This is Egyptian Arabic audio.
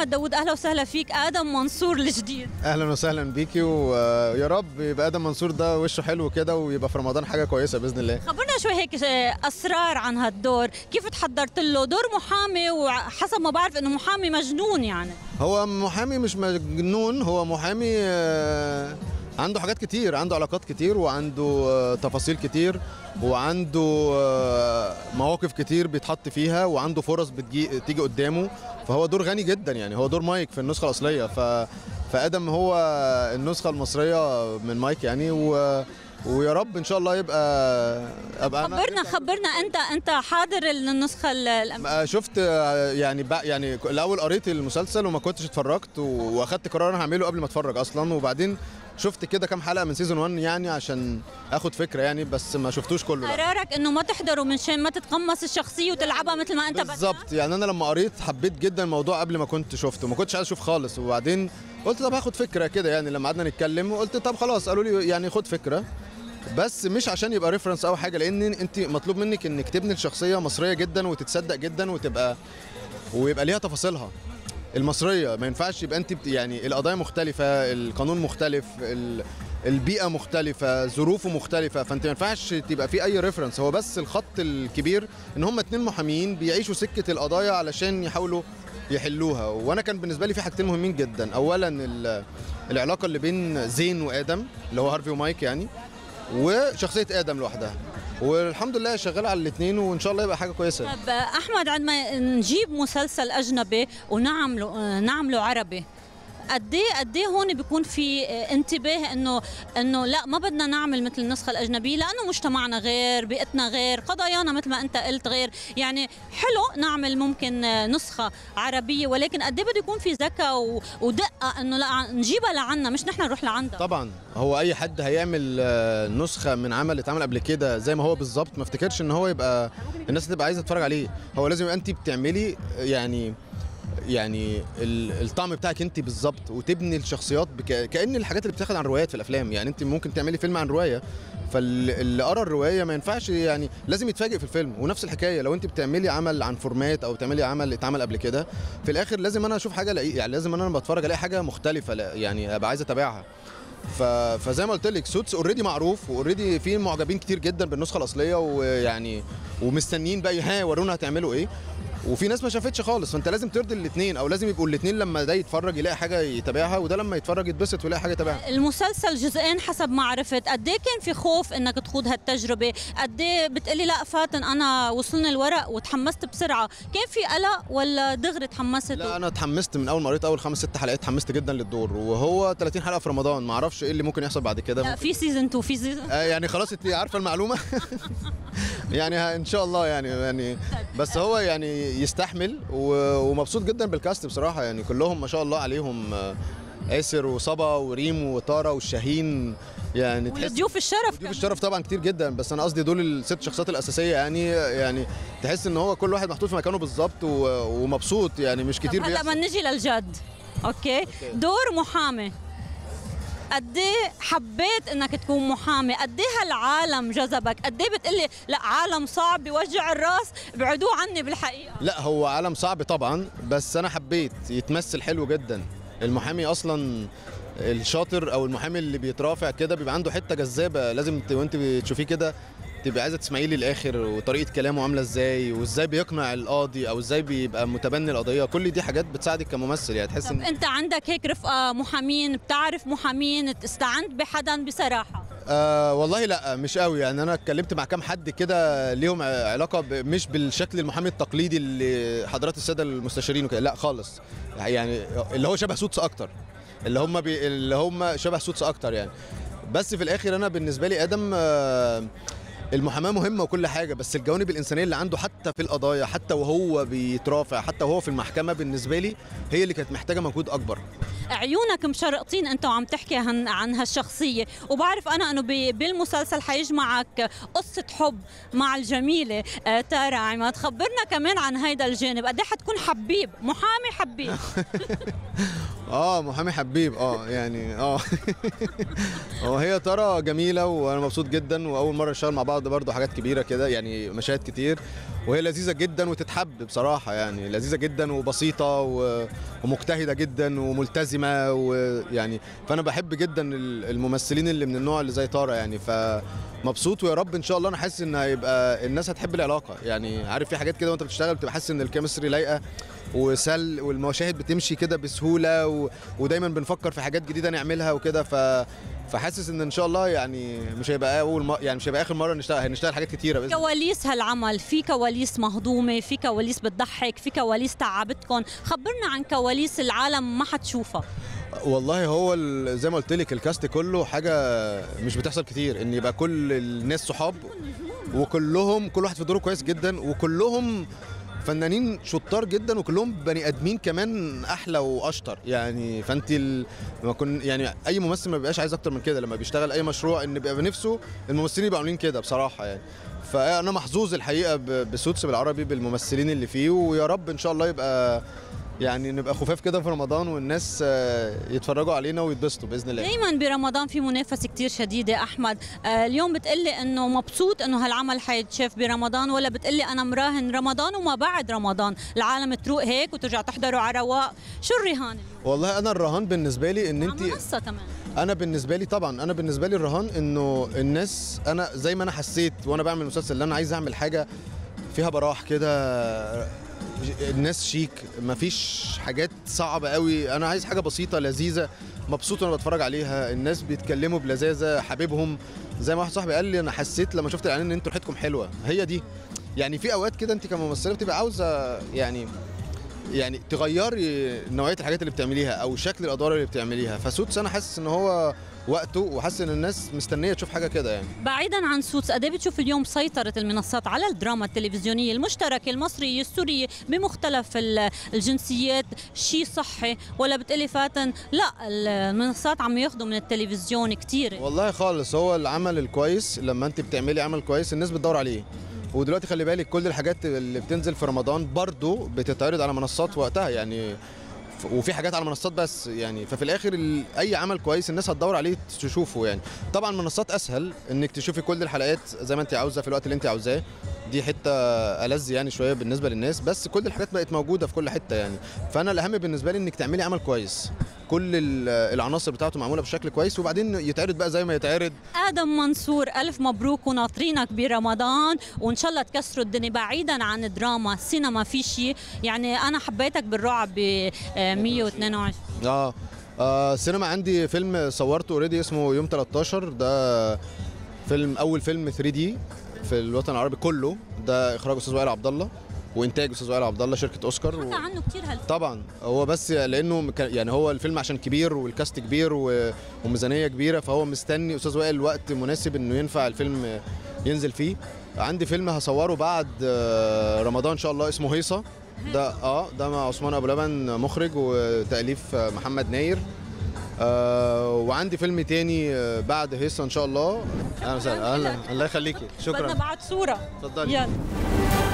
احمد داوود اهلا وسهلا فيك ادم منصور الجديد اهلا وسهلا بيكي ويا رب يبقى ادم منصور ده وشه حلو كده ويبقى في رمضان حاجه كويسه باذن الله خبرنا شوي هيك اسرار عن هالدور كيف تحضرت له دور محامي وحسب ما بعرف انه محامي مجنون يعني هو محامي مش مجنون هو محامي آه، عنده حاجات كتير عنده علاقات كتير وعنده آه، تفاصيل كتير وعنده آه، مواقف كتير بيتحط فيها وعنده فرص بتجي تيجي قدامه فهو دور غني جدا يعني هو دور مايك في النسخه الاصليه ف فادم هو النسخه المصريه من مايك يعني و ويا رب ان شاء الله يبقى ابقى أنا خبرنا خبرنا انت انت حاضر النسخه ال- الأم- آه، شفت آه، يعني بقى يعني الاول قريت المسلسل وما كنتش اتفرجت و- واخدت قرار انا هعمله قبل ما اتفرج اصلا وبعدين شفت كده كام حلقه من سيزون 1 يعني عشان اخد فكره يعني بس ما شفتوش كله لا. قرارك انه ما تحضره من شان ما تتقمص الشخصيه وتلعبها مثل ما انت بدك بالظبط يعني انا لما قريت حبيت جدا الموضوع قبل ما كنت شفته ما كنتش عايز اشوف خالص وبعدين قلت طب هاخد فكره كده يعني لما قعدنا نتكلم وقلت طب خلاص قالوا لي يعني خد فكره بس مش عشان يبقى ريفرنس او حاجه لان انت مطلوب منك انك تبني الشخصيه مصريه جدا وتتصدق جدا وتبقى ويبقى ليها تفاصيلها المصريه ما ينفعش يبقى انت بت- يعني القضايا مختلفه القانون مختلف ال- البيئه مختلفه ظروفه مختلفه فانت ما ينفعش تبقى في اي ريفرنس هو بس الخط الكبير ان هم اتنين محاميين بيعيشوا سكه القضايا علشان يحاولوا يحلوها وانا كان بالنسبه لي في حاجتين مهمين جدا اولا ال- العلاقه اللي بين زين وادم اللي هو هارفي ومايك يعني وشخصيه ادم لوحدها والحمد لله شغال على الاثنين وان شاء الله يبقى حاجه كويسه طب احمد عندما نجيب مسلسل اجنبي ونعمله نعمله عربي قد ايه قد ايه هون بيكون في انتباه انه انه لا ما بدنا نعمل مثل النسخه الاجنبيه لانه مجتمعنا غير بيئتنا غير قضايانا مثل ما انت قلت غير يعني حلو نعمل ممكن نسخه عربيه ولكن قد ايه بده يكون في ذكاء و- ودقه انه لا نجيبها لعنا مش نحن نروح لعندها طبعا هو اي حد هيعمل آه، نسخه من عمل اتعمل قبل كده زي ما هو بالظبط ما افتكرش ان هو يبقى الناس تبقى عايزه تتفرج عليه هو لازم يبقى انت بتعملي يعني يعني ال- الطعم بتاعك انت بالظبط وتبني الشخصيات بك... كان الحاجات اللي بتاخد عن روايات في الافلام يعني انت ممكن تعملي فيلم عن روايه فاللي قرا الروايه ما ينفعش يعني لازم يتفاجئ في الفيلم ونفس الحكايه لو انت بتعملي عمل عن فورمات او تعملي عمل اتعمل قبل كده في الاخر لازم انا اشوف حاجه الاقي يعني لازم انا بتفرج الاقي حاجه مختلفه لا يعني ابقى عايز اتابعها ف... فزي ما قلت لك سوتس اوريدي معروف واوريدي في معجبين كتير جدا بالنسخه الاصليه ويعني ومستنيين بقى ها ورونا هتعملوا ايه وفي ناس ما شافتش خالص فانت لازم ترضي الاثنين او لازم يبقوا الاثنين لما ده يتفرج يلاقي حاجه يتابعها وده لما يتفرج يتبسط ويلاقي حاجه يتابعها المسلسل جزئين حسب ما عرفت قد ايه كان في خوف انك تخوض هالتجربه قد ايه بتقلي لا فاتن انا وصلني الورق وتحمست بسرعه كان في قلق ولا دغري تحمست لا انا اتحمست من اول ما قريت اول خمس ست حلقات اتحمست جدا للدور وهو 30 حلقه في رمضان ما اعرفش ايه اللي ممكن يحصل بعد كده لا في سيزون 2 في سيزون آه يعني خلاص انت عارفه المعلومه يعني ه- ان شاء الله يعني يعني بس هو يعني يستحمل و- ومبسوط جدا بالكاست بصراحه يعني كلهم ما شاء الله عليهم آه، آسر وصبا وريم وطاره والشاهين يعني تحس ضيوف الشرف ضيوف الشرف طبعا كتير جدا بس انا قصدي دول الست شخصيات الاساسيه يعني يعني تحس ان هو كل واحد محطوط في مكانه بالظبط و- ومبسوط يعني مش كتير طب هلا بيحصل. ما نجي للجد أوكي. دور محامي قد ايه حبيت انك تكون محامي قد ايه هالعالم جذبك قد ايه بتقلي لا عالم صعب بيوجع الراس ابعدوه عني بالحقيقه لا هو عالم صعب طبعا بس انا حبيت يتمثل حلو جدا المحامي اصلا الشاطر او المحامي اللي بيترافع كده بيبقى عنده حته جذابه لازم ت- وانت بتشوفيه كده تبقى عايزه تسمعيه للاخر وطريقه كلامه عامله ازاي وازاي بيقنع القاضي او ازاي بيبقى متبني القضيه كل دي حاجات بتساعدك كممثل يعني تحس طب ان انت عندك هيك رفقه محامين بتعرف محامين استعنت بحدا بصراحه آه والله لا مش قوي يعني انا اتكلمت مع كام حد كده ليهم علاقه ب... مش بالشكل المحامي التقليدي اللي حضرات الساده المستشارين وكده لا خالص يعني اللي هو شبه سوتس اكتر اللي هم بي... اللي هم شبه سوتس اكتر يعني بس في الاخر انا بالنسبه لي ادم آه المحاماه مهمه وكل حاجه بس الجوانب الانسانيه اللي عنده حتى في القضايا حتى وهو بيترافع حتى وهو في المحكمه بالنسبه لي هي اللي كانت محتاجه مجهود اكبر عيونك مشرقطين انت وعم تحكي عن عن هالشخصيه وبعرف انا انه ب- بالمسلسل حيجمعك قصه حب مع الجميله آه، تارا عماد خبرنا كمان عن هيدا الجانب قد ايه حتكون حبيب محامي حبيب اه محامي حبيب اه يعني اه هو هي ترى جميله وانا مبسوط جدا واول مره نشتغل مع بعض بعض برضو حاجات كبيره كده يعني مشاهد كتير وهي لذيذه جدا وتتحب بصراحه يعني لذيذه جدا وبسيطه و- ومجتهده جدا وملتزمه ويعني فانا بحب جدا ال- الممثلين اللي من النوع اللي زي تارا يعني فمبسوط ويا رب ان شاء الله انا حاسس ان هيبقى الناس هتحب العلاقه يعني عارف في حاجات كده وانت بتشتغل بتبقى حاسس ان الكيمستري لايقه وسل والمشاهد بتمشي كده بسهوله و... ودايما بنفكر في حاجات جديده نعملها وكده ف فحاسس ان ان شاء الله يعني مش هيبقى اول م... يعني مش هيبقى اخر مره نشتغل هنشتغل حاجات كتيره باذن الله كواليس هالعمل في كواليس مهضومه في كواليس بتضحك في كواليس تعبتكم خبرنا عن كواليس العالم ما حتشوفها والله هو ال- زي ما قلت لك الكاست كله حاجه مش بتحصل كتير ان يبقى كل الناس صحاب وكلهم كل واحد في دوره كويس جدا وكلهم فنانين شطار جدا وكلهم بني ادمين كمان احلى واشطر يعني فانت ال... ما كن يعني اي ممثل ما بيبقاش عايز اكتر من كده لما بيشتغل اي مشروع ان بيبقى بنفسه الممثلين يبقوا عاملين كده بصراحه يعني فانا محظوظ الحقيقه ب- بسوتس بالعربي بالممثلين اللي فيه ويا رب ان شاء الله يبقى يعني نبقى خفاف كده في رمضان والناس آه، يتفرجوا علينا ويتبسطوا باذن الله دايما برمضان في منافسه كتير شديده احمد آه اليوم بتقلي انه مبسوط انه هالعمل حيتشاف برمضان ولا بتقلي انا مراهن رمضان وما بعد رمضان العالم تروق هيك وترجع تحضروا على رواق شو الرهان اليوم والله انا الرهان بالنسبه لي ان على انت منصه كمان انا بالنسبه لي طبعا انا بالنسبه لي الرهان انه الناس انا زي ما انا حسيت وانا بعمل المسلسل اللي انا عايز اعمل حاجه فيها براح كده الناس شيك مفيش حاجات صعبه قوي انا عايز حاجه بسيطه لذيذه مبسوط وانا بتفرج عليها الناس بيتكلموا بلذاذه حبيبهم زي ما واحد صاحبي قال لي انا حسيت لما شفت الاعلان ان انتوا ريحتكم حلوه هي دي يعني في اوقات كده انت كممثله بتبقى عاوزه يعني يعني تغيري نوعيه الحاجات اللي بتعمليها او شكل الادوار اللي بتعمليها فسوتس انا حاسس ان هو وقته وحاسس ان الناس مستنيه تشوف حاجه كده يعني بعيدا عن سوتس قد إيه بتشوف اليوم سيطرة المنصات على الدراما التلفزيونية المشتركة المصرية السورية بمختلف ال- الجنسيات شيء صحي ولا بتقلي فاتن لا المنصات عم ياخذوا من التلفزيون كتير والله خالص هو العمل الكويس لما انت بتعملي عمل كويس الناس بتدور عليه ودلوقتي خلي بالك كل الحاجات اللي بتنزل في رمضان برضو بتتعرض على منصات وقتها يعني ف- وفي حاجات على منصات بس يعني ففي الاخر ال- اي عمل كويس الناس هتدور عليه تشوفه يعني طبعا منصات اسهل انك تشوفي كل الحلقات زي ما انت عاوزه في الوقت اللي انت عاوزاه دي حته ألذ يعني شويه بالنسبه للناس بس كل الحاجات بقت موجوده في كل حته يعني فانا الاهم بالنسبه لي انك تعملي عمل كويس كل ال- العناصر بتاعته معموله بشكل كويس وبعدين يتعرض بقى زي ما يتعرض آدم منصور ألف مبروك وناطرينك برمضان وإن شاء الله تكسروا الدنيا بعيدا عن الدراما السينما في شيء يعني أنا حبيتك بالرعب ب 122 اه آه سينما عندي فيلم صورته اوريدي اسمه يوم 13 ده فيلم اول فيلم 3 دي في الوطن العربي كله ده اخراج استاذ وائل عبد الله وانتاج استاذ وائل عبد الله شركه اوسكار و... حكى عنه كتير هالفيلم طبعا هو بس لانه كان- يعني هو الفيلم عشان كبير والكاست كبير و- وميزانيه كبيره فهو مستني استاذ وائل وقت مناسب انه ينفع الفيلم ينزل فيه عندي فيلم هصوره بعد آه، رمضان ان شاء الله اسمه هيصه ده اه ده مع عثمان ابو لبن مخرج وتاليف آه، محمد ناير آه وعندي فيلم تاني آه، بعد هيصه ان شاء الله اهلا وسهلا اهلا الله يخليكي بدنا شكرا بعد صورة اتفضلي يلا